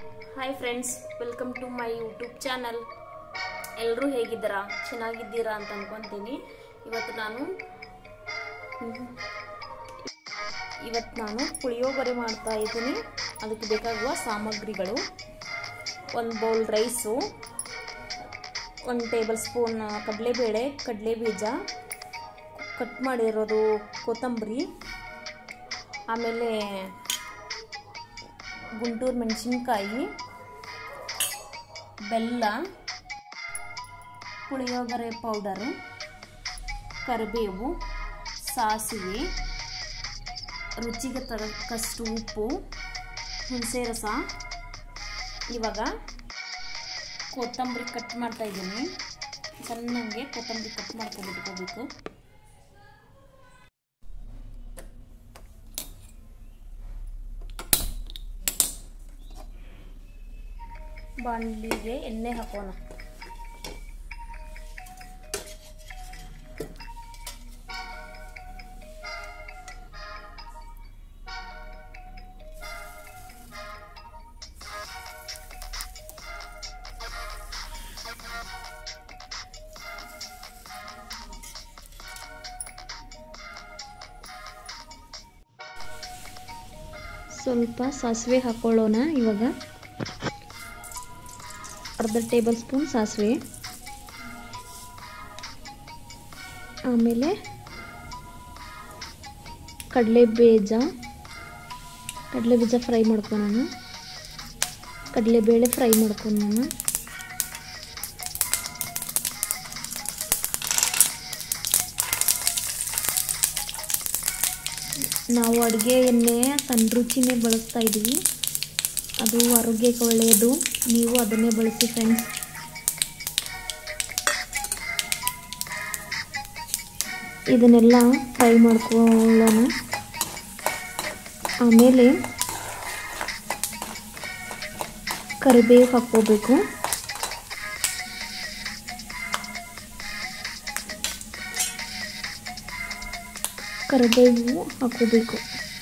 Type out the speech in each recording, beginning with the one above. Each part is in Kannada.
hi friends welcome to my YouTube channel ಎಲ್ಲರೂ ಹೇಗಿದ್ದೀರಾ ಚೆನ್ನಾಗಿದ್ದೀರಾ ಅಂತ ಅನ್ಕೊತೀನಿ ಇವತ್ತು ನಾನು ಇವತ್ತು ನಾನು ಪುಳಿಯೋಗರೆ ಮಾಡ್ತಾ ಇದ್ದೀನಿ ಅದಕ್ಕೆ ಬೇಕಾಗುವ ಸಾಮಗ್ರಿಗಳು ಒಂದು ಬೌಲ್ ರೈಸು ಒಂದು ಟೇಬಲ್ ಸ್ಪೂನ್ ಕಡಲೆಬೇಳೆ ಕಡಲೆ ಬೀಜ ಕಟ್ ಮಾಡಿರೋದು ಕೊತ್ತಂಬರಿ ಆಮೇಲೆ ಗುಂಟೂರು ಮೆಣಸಿನ್ಕಾಯಿ ಬೆಲ್ಲ ಪುಳಿಯೋಗರೆ ಪೌಡರು ಕರಿಬೇವು ಸಾಸಿವೆ ರುಚಿಗೆ ತಕ್ಕಷ್ಟು ಉಪ್ಪು ಹುಣಸೆ ರಸ ಇವಾಗ ಕೊತ್ತಂಬರಿ ಕಟ್ ಮಾಡ್ತಾ ಇದ್ದೀನಿ ಸಣ್ಣಗೆ ಕೊತ್ತಂಬರಿ ಕಟ್ ಮಾಡ್ಕೊಂಡು ಇಟ್ಕೋಬೇಕು ಬಾಣಲಿಗೆ ಎಣ್ಣೆ ಹಾಕೋಣ ಸ್ವಲ್ಪ ಸಾಸಿವೆ ಹಾಕೊಳ್ಳೋಣ ಇವಾಗ ಅರ್ಧ ಟೇಬಲ್ ಸ್ಪೂನ್ ಸಾಸಿವೆ ಆಮೇಲೆ ಕಡಲೆ ಬೀಜ ಕಡಲೆ ಬೀಜ ಫ್ರೈ ಮಾಡ್ಕೊಳೋಣ ಕಡಲೆಬೇಳೆ ಫ್ರೈ ಮಾಡ್ಕೊಳೋಣ ನಾವು ಅಡುಗೆ ಎಣ್ಣೆ ಸಣ್ಣ ರುಚಿನೇ ಬಳಸ್ತಾ ಇದ್ದೀವಿ ಅದು ಆರೋಗ್ಯಕ್ಕೆ ಒಳ್ಳೆಯದು ನೀವು ಅದನ್ನೇ ಬಳಸಿ ಫ್ರೆಂಡ್ಸ್ ಇದನ್ನೆಲ್ಲ ಫ್ರೈ ಮಾಡ್ಕೊಳ್ಳೋಣ ಆಮೇಲೆ ಕರಿಬೇವು ಹಾಕ್ಕೋಬೇಕು ಕರಿಬೇವು ಹಾಕೋಬೇಕು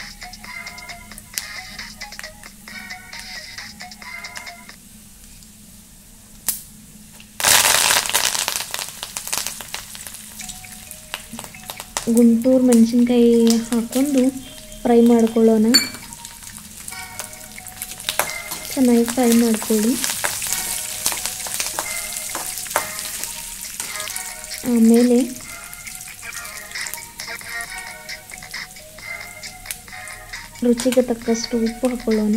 ಗುಂಟೂರು ಮೆಣಸಿನ್ಕಾಯಿ ಹಾಕ್ಕೊಂಡು ಫ್ರೈ ಮಾಡ್ಕೊಳ್ಳೋಣ ಚೆನ್ನಾಗಿ ಫ್ರೈ ಮಾಡ್ಕೊಳ್ಳಿ ಆಮೇಲೆ ರುಚಿಗೆ ತಕ್ಕಷ್ಟು ಉಪ್ಪು ಹಾಕೊಳ್ಳೋಣ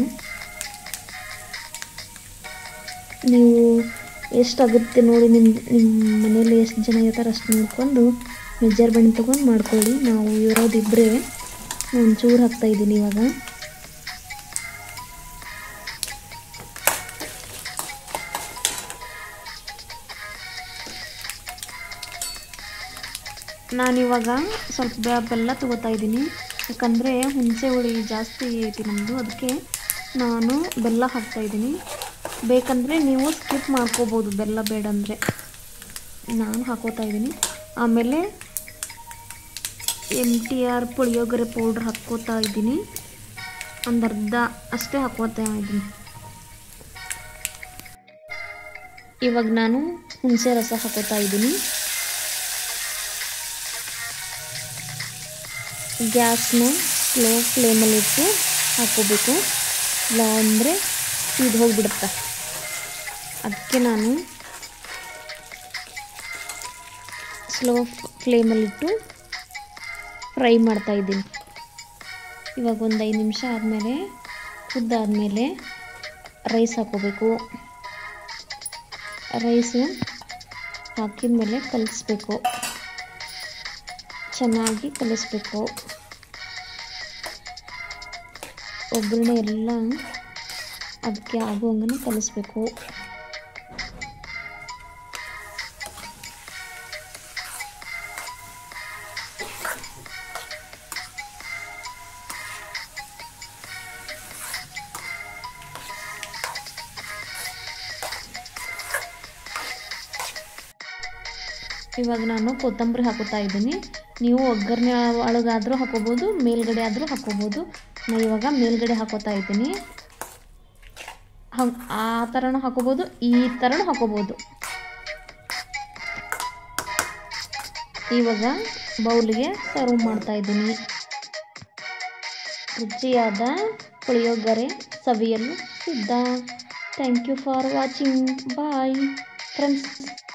ನೀವು ಎಷ್ಟಾಗುತ್ತೆ ನೋಡಿ ನಿಮ್ಮ ನಿಮ್ಮ ಮನೇಲಿ ಎಷ್ಟು ಜನ ಇರ್ತಾರೆ ಅಷ್ಟು ನೋಡ್ಕೊಂಡು ಮೆಜರ್ಮೆಂಟ್ ತೊಗೊಂಡು ಮಾಡ್ಕೊಳ್ಳಿ ನಾವು ಇರೋದಿಬ್ಬರೇ ಒಂಚೂರು ಹಾಕ್ತಾಯಿದ್ದೀನಿ ಇವಾಗ ನಾನಿವಾಗ ಸ್ವಲ್ಪ ಬೆಲ್ಲ ತೊಗೋತಾ ಇದ್ದೀನಿ ಯಾಕಂದರೆ ಹುಣಸೆ ಹುಳಿ ಜಾಸ್ತಿ ಐತಿ ನಮ್ಮದು ಅದಕ್ಕೆ ನಾನು ಬೆಲ್ಲ ಹಾಕ್ತಾಯಿದ್ದೀನಿ ಬೇಕಂದರೆ ನೀವು ಸ್ಕಿಪ್ ಮಾಡ್ಕೋಬೋದು ಬೆಲ್ಲ ಬೇಡ ಅಂದರೆ ನಾನು ಹಾಕೋತಾ ಇದ್ದೀನಿ ಆಮೇಲೆ M T R puliyogare powder ಹಾಕ್ಕೋತಾ ಇದ್ದೀನಿ ಒಂದು ಅರ್ಧ ಅಷ್ಟೇ ಹಾಕೋತಾ ಇದ್ದೀನಿ ಇವಾಗ ನಾನು ಹುಣಸೆ ರಸ ಹಾಕೋತಾ ಇದ್ದೀನಿ ಗ್ಯಾಸ್ನ ಸ್ಲೋ ಫ್ಲೇಮಲ್ಲಿಟ್ಟು ಹಾಕೋಬೇಕು ಇಲ್ಲ ಅಂದರೆ ಸೀದ್ ಹೋಗಿಬಿಡುತ್ತೆ ಅದಕ್ಕೆ ನಾನು ಸ್ಲೋ ಫ್ಲೇಮಲ್ಲಿಟ್ಟು ಫ್ರೈ ಮಾಡ್ತಾ ಇದ್ದೀನಿ ಇವಾಗ ಒಂದು ಐದು ನಿಮಿಷ ಆದಮೇಲೆ ಕುದ್ದಾದಮೇಲೆ ರೈಸ್ ಹಾಕೋಬೇಕು ರೈಸು ಹಾಕಿದ ಮೇಲೆ ಕಲಿಸ್ಬೇಕು ಚೆನ್ನಾಗಿ ಕಲಿಸ್ಬೇಕು ಒಗ್ಗರಣೆ ಎಲ್ಲ ಅದಕ್ಕೆ ಆಗುವಂಗೆ ಕಲಿಸ್ಬೇಕು ಇವಾಗ ನಾನು ಕೊತ್ತಂಬರಿ ಹಾಕೋತಾ ಇದ್ದೀನಿ ನೀವು ಒಗ್ಗರಣೆ ಒಳಗಾದರೂ ಹಾಕೋಬೋದು ಮೇಲ್ಗಡೆ ಆದರೂ ಹಾಕೋಬೋದು ನಾನು ಇವಾಗ ಮೇಲ್ಗಡೆ ಹಾಕೋತಾ ಇದ್ದೀನಿ ಹಂಗೆ ಆ ಥರನೂ ಹಾಕೋಬೋದು ಈ ಥರನೂ ಹಾಕೋಬೋದು ಇವಾಗ ಬೌಲಿಗೆ ಸರ್ವ್ ಮಾಡ್ತಾ ಇದ್ದೀನಿ ರುಚಿಯಾದ ಪುಳಿಯೋಗರೆ ಸವಿಯಲು ಸಿದ್ಧ thank you for watching bye friends